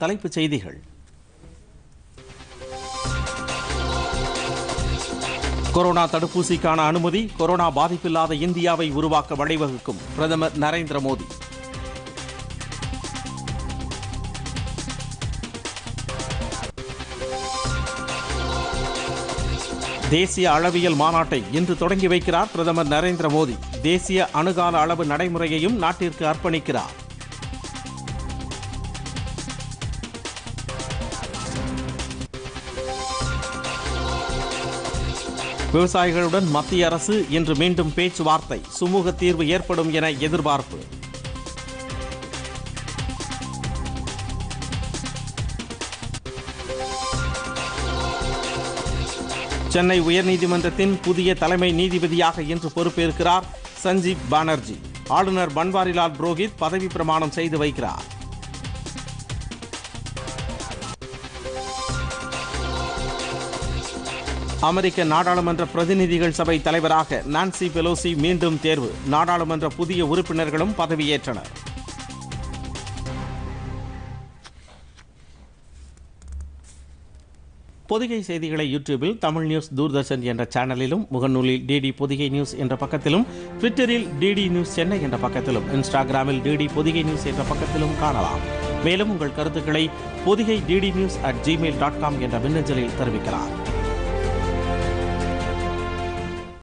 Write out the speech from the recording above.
தலைப்புச் செய்திகள் கொரோனா தடுப்பூசிக்கான அனுமதி கொரோனா பாதிப்பில்லாத இந்தியாவை உருவாக்க வழிவகுக்கும் பிரதமர் நரேந்திர மோடி தேசிய அளவியல் மாநாட்டை இன்று தொடங்கி வைக்கிறார் பிரதமர் நரேந்திர மோடி தேசிய அணுகால அளவு நடைமுறையையும் நாட்டிற்கு அர்ப்பணிக்கிறார் விவசாயிகளுடன் மத்திய அரசு இன்று மீண்டும் பேச்சுவார்த்தை சுமூக தீர்வு ஏற்படும் என எதிர்பார்ப்பு சென்னை உயர்நீதிமன்றத்தின் புதிய தலைமை நீதிபதியாக இன்று பொறுப்பேற்கிறார் சஞ்சீப் பானர்ஜி ஆளுநர் பன்வாரிலால் புரோஹித் பதவி பிரமாணம் செய்து வைக்கிறார் அமெரிக்க நாடாளுமன்ற பிரதிநிதிகள் சபை தலைவராக நான்சி பெலோசி மீண்டும் தேர்வு நாடாளுமன்ற புதிய உறுப்பினர்களும் பதவியேற்றனர் பொதிகை செய்திகளை யூடியூபில் தமிழ் நியூஸ் தூர்தர்ஷன் என்ற சேனலிலும் முகநூலில் டிடி பொதிகை நியூஸ் என்ற பக்கத்திலும் ட்விட்டரில் டிடி நியூஸ் சென்னை என்ற பக்கத்திலும் இன்ஸ்டாகிராமில் டிடி பொதிகை நியூஸ் என்ற பக்கத்திலும் காணலாம் மேலும் உங்கள் கருத்துக்களை Podhigai DD news at Gmail dot com என்ற மின்னஞ்சலில் தெரிவிக்கலாம்